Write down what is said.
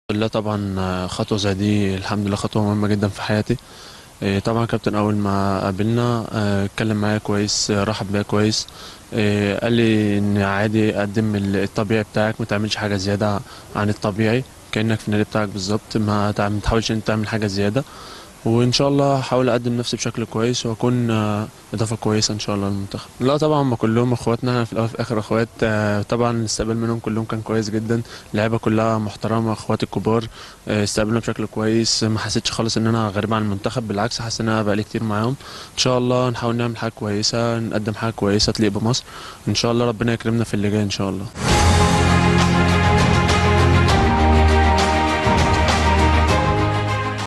لا طبعا خطوة زي دي الحمد لله خطوة مهمة جدا في حياتي إيه، طبعا كابتن أول ما قابلنا آه، اتكلم معايا كويس آه، رحب بيا كويس إيه، قال لي إن عادي قدم الطبيعي بتاعك ما تعملش حاجة زيادة عن الطبيعي كأنك في النادي بتاعك بالظبط ما تع- ما تحاولش إن أنت تعمل حاجة زيادة وإن شاء الله هحاول أقدم نفسي بشكل كويس وأكون آه، إضافة كويسة إن شاء الله للمنتخب لا طبعا هم كلهم إخواتنا أنا في الأول وفي الآخر إخوات آه، طبعا الاستقبال منهم كلهم كان كويس جدا اللعيبة كلها محترمة إخواتي الكبار آه، استقبلنا بشكل كويس ما حسيتش خالص ان انا غريب عن المنتخب بالعكس حاسس ان انا بقالي كتير معاهم ان شاء الله نحاول نعمل حاجه كويسه نقدم حاجه كويسه تليق بمصر ان شاء الله ربنا يكرمنا في اللي جاي ان شاء الله